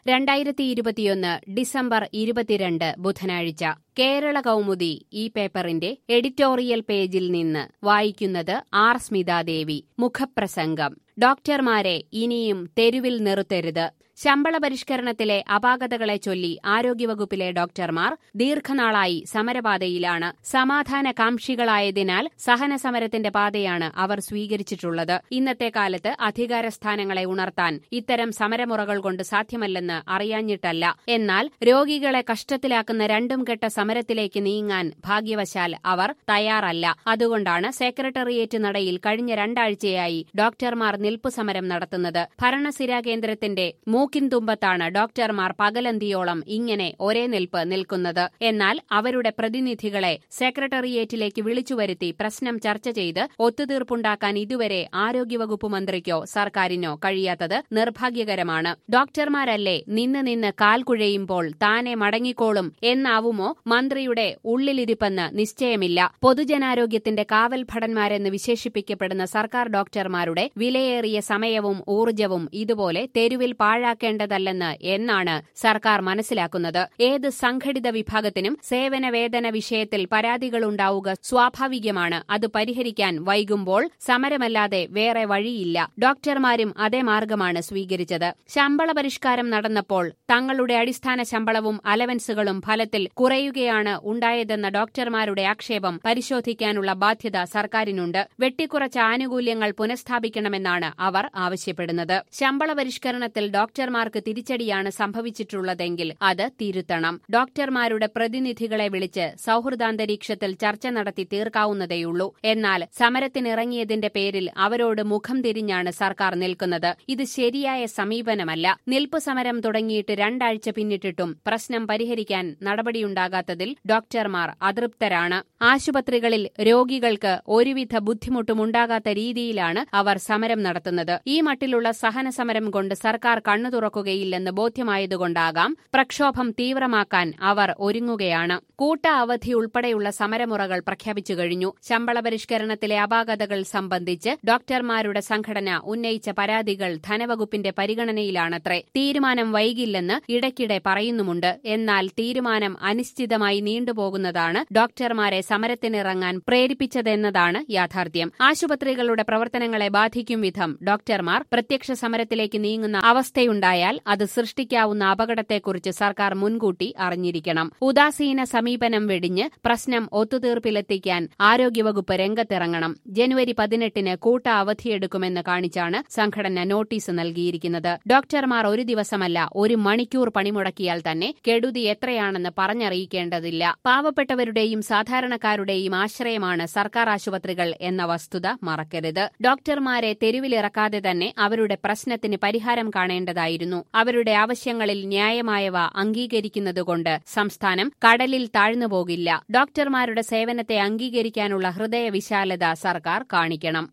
രണ്ടായിരത്തി ഇരുപത്തിയൊന്ന് ഡിസംബർ ഇരുപത്തിരണ്ട് ബുധനാഴ്ച കേരള കൗമുദി ഈ പേപ്പറിന്റെ എഡിറ്റോറിയൽ പേജിൽ നിന്ന് വായിക്കുന്നത് ആർ സ്മിതാദേവി മുഖപ്രസംഗം ഡോക്ടർമാരെ ഇനിയും തെരുവിൽ നിർത്തരുത് ശമ്പള പരിഷ്കരണത്തിലെ അപാകതകളെ ചൊല്ലി ആരോഗ്യവകുപ്പിലെ ഡോക്ടർമാർ ദീർഘനാളായി സമരപാതയിലാണ് സമാധാനകാംക്ഷികളായതിനാൽ സഹന സമരത്തിന്റെ പാതയാണ് അവർ സ്വീകരിച്ചിട്ടുള്ളത് ഇന്നത്തെ കാലത്ത് അധികാര സ്ഥാനങ്ങളെ ഉണർത്താൻ ഇത്തരം സമരമുറകൾ കൊണ്ട് സാധ്യമല്ലെന്ന് അറിയാഞ്ഞിട്ടല്ല എന്നാൽ രോഗികളെ കഷ്ടത്തിലാക്കുന്ന രണ്ടും കെട്ട സമരത്തിലേക്ക് നീങ്ങാൻ ഭാഗ്യവശാൽ അവർ തയ്യാറല്ല അതുകൊണ്ടാണ് സെക്രട്ടേറിയറ്റ് നടയിൽ കഴിഞ്ഞ രണ്ടാഴ്ചയായി ഡോക്ടർമാർ നിൽപ്പു സമരം നടത്തുന്നത് ഭരണസിരാ കേന്ദ്രത്തിന്റെ മൂക്കിൻ തുമ്പത്താണ് ഡോക്ടർമാർ പകലന്തിയോളം ഇങ്ങനെ ഒരേ നിൽപ്പ് നിൽക്കുന്നത് എന്നാൽ അവരുടെ പ്രതിനിധികളെ സെക്രട്ടേറിയറ്റിലേക്ക് വിളിച്ചുവരുത്തി പ്രശ്നം ചർച്ച ചെയ്ത് ഒത്തുതീർപ്പുണ്ടാക്കാൻ ഇതുവരെ ആരോഗ്യവകുപ്പ് മന്ത്രിക്കോ സർക്കാരിനോ കഴിയാത്തത് നിർഭാഗ്യകരമാണ് ഡോക്ടർമാരല്ലേ നിന്ന് നിന്ന് കാൽ കുഴയുമ്പോൾ താനെ മടങ്ങിക്കോളും എന്നാവുമോ മന്ത്രിയുടെ ഉള്ളിലിരിപ്പെന്ന് നിശ്ചയമില്ല പൊതുജനാരോഗ്യത്തിന്റെ കാവൽ ഭടന്മാരെന്ന് വിശേഷിപ്പിക്കപ്പെടുന്ന സർക്കാർ ഡോക്ടർമാരുടെ വിലയേറിയ സമയവും ഊർജവും ഇതുപോലെ തെരുവിൽ പാഴാക്കേണ്ടതല്ലെന്ന് എന്നാണ് സർക്കാർ മനസ്സിലാക്കുന്നത് ഏത് സംഘടിത വിഭാഗത്തിനും സേവന വേതന വിഷയത്തിൽ പരാതികളുണ്ടാവുക സ്വാഭാവികമാണ് അത് പരിഹരിക്കാൻ വൈകുമ്പോൾ സമരമല്ലാതെ വേറെ വഴിയില്ല ഡോക്ടർമാരും അതേ മാർഗമാണ് സ്വീകരിച്ചത് ശമ്പള പരിഷ്കാരം നടന്നപ്പോൾ തങ്ങളുടെ അടിസ്ഥാന ശമ്പളവും അലവൻസുകളും ഫലത്തിൽ കുറയുകയാണ് ഉണ്ടായതെന്ന ഡോക്ടർമാരുടെ ആക്ഷേപം പരിശോധിക്കാനുള്ള ബാധ്യത സർക്കാരിനുണ്ട് വെട്ടിക്കുറച്ച ആനുകൂല്യങ്ങൾ പുനഃസ്ഥാപിക്കണമെന്നാണ് അവർ ആവശ്യപ്പെടുന്നത് ശമ്പള പരിഷ്കരണത്തിൽ ഡോക്ടർമാർക്ക് തിരിച്ചടിയാണ് സംഭവിച്ചിട്ടുള്ളതെങ്കിൽ അത് തിരുത്തണം ഡോക്ടർമാരുടെ പ്രതിനിധികളെ വിളിച്ച് സൌഹൃദാന്തരീക്ഷത്തിൽ ചർച്ച നടത്തി തീർക്കാവുന്നതേയുള്ളൂ എന്നാൽ സമരത്തിനിറങ്ങിയതിന്റെ പേരിൽ അവരോട് മുഖം തിരിഞ്ഞാണ് സർക്കാർ നിൽക്കുന്നത് ഇത് ശരിയായ സമീപനമല്ല നിൽപ്പ് സമരം തുടങ്ങിയിട്ട് രണ്ടാഴ്ച പിന്നിട്ടിട്ടും പ്രശ്നം പരിഹരിക്കാൻ നടപടിയുണ്ടാകാത്തതിൽ ഡോക്ടർമാർ അതൃപ്തരാണ് ആശുപത്രികളിൽ രോഗികൾക്ക് ഒരുവിധ ബുദ്ധിമുട്ടുമുണ്ടാകാത്ത രീതിയിലാണ് അവർ സമരം നടത്തുന്നത് ഈ മട്ടിലുള്ള സഹന സമരം കൊണ്ട് സർക്കാർ കണ്ണു തുറക്കുകയില്ലെന്ന് ബോധ്യമായതുകൊണ്ടാകാം പ്രക്ഷോഭം തീവ്രമാക്കാൻ അവർ ഒരുങ്ങുകയാണ് കൂട്ട അവധി ഉൾപ്പെടെയുള്ള സമരമുറകൾ പ്രഖ്യാപിച്ചു കഴിഞ്ഞു ശമ്പള പരിഷ്കരണത്തിലെ അപാകതകൾ സംബന്ധിച്ച് ഡോക്ടർമാരുടെ സംഘടന ഉന്നയിച്ച പരാതികൾ ധനവകുപ്പിന്റെ പരിഗണനയിലാണത്രേ തീരുമാനം വൈകില്ലെന്ന് ഇടയ്ക്കിടെ പറയുന്നുമുണ്ട് എന്നാൽ തീരുമാനം അനിശ്ചിതമായി നീണ്ടുപോകുന്നതാണ് ഡോക്ടർമാരെ സമരത്തിനിറങ്ങാൻ പ്രേരിപ്പിച്ചതെന്നതാണ് യാഥാർത്ഥ്യം ആശുപത്രികളുടെ പ്രവർത്തനങ്ങളെ ബാധിക്കും വിധം ഡോക്ടർമാർ പ്രത്യക്ഷ സമരത്തിലേക്ക് നീങ്ങുന്ന അവസ്ഥയുണ്ടായാൽ അത് സൃഷ്ടിക്കാവുന്ന അപകടത്തെക്കുറിച്ച് സർക്കാർ മുൻകൂട്ടി അറിഞ്ഞിരിക്കണം ഉദാസീന സമീപനം വെടിഞ്ഞ് പ്രശ്നം ഒത്തുതീർപ്പിലെത്തിക്കാൻ ആരോഗ്യവകുപ്പ് രംഗത്തിറങ്ങണം ജനുവരി പതിനെട്ടിന് കൂട്ട അവധിയെടുക്കുമെന്ന് കാണിച്ചാണ് സംഘടന നോട്ടീസ് നൽകിയിരിക്കുന്നത് ഡോക്ടർമാർ ഒരു ദിവസമല്ല ഒരു മണിക്കൂർ പണിമുടക്കിയാൽ തന്നെ കെടുതി എത്രയാണെന്ന് പറഞ്ഞറിയിക്കേണ്ടതില്ല പാവപ്പെട്ടവരുടെയും സാധാരണക്കാരുടെയും ആശ്രയമാണ് സർക്കാർ ആശുപത്രികൾ എന്ന വസ്തുത മറക്കരുത് ഡോക്ടർമാരെ തെരുവിലിറക്കാതെ തന്നെ അവരുടെ പ്രശ്നത്തിന് പരിഹാരം കാണേണ്ടതായിരുന്നു അവരുടെ ആവശ്യങ്ങളിൽ ന്യായമായവ അംഗീകരിക്കുന്നതുകൊണ്ട് സംസ്ഥാനം കടലിൽ താഴ്ന്നുപോകില്ല ഡോക്ടർമാരുടെ സേവനത്തെ അംഗീകരിക്കാനുള്ള ഹൃദയവിശാലത സർക്കാർ കാണിക്കണം